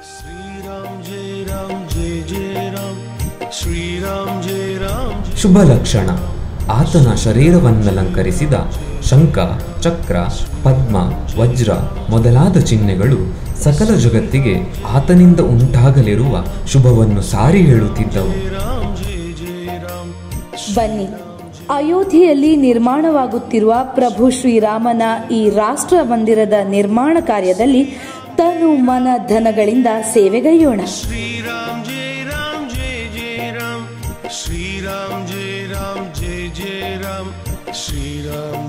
श्रीराम जय राम जय जय राम श्रीराम जय राम ಶುಭ ಲಕ್ಷಣ ಆತನ ಶರೀರವನ್ನಲಂಕರಿಸಿದ ಶಂಖ ಚಕ್ರ ಪದ್ಮ ವಜ್ರ ಮೊದಲಾದ ಚಿಹ್ನೆಗಳು ಸಕಲ ಜಗತ್ತಿಗೆ ಆತನಿಂದ ಉಂಟಾಗಲಿರುವ ಶುಭವನ್ನು ಸಾರಿ ಹೇಳುತ್ತಿದ್ದವು राम जय जय राम ಬನ್ನಿ ಅಯೋಧ್ಯೆಯಲ್ಲಿ ನಿರ್ಮಾಣವಾಗುತ್ತಿರುವ ಪ್ರಭು ಶ್ರೀರಾಮನ ಈ ರಾಷ್ಟ್ರ ಮಂದಿರದ ನಿರ್ಮಾಣ ಕಾರ್ಯದಲ್ಲಿ ತನು ಮನ ಧನಗಳಿಂದ ಸೇವೆಗೈಯೋಣ श्रीराम जय राम जय जय राम श्रीराम जय राम जय जय राम श्रीराम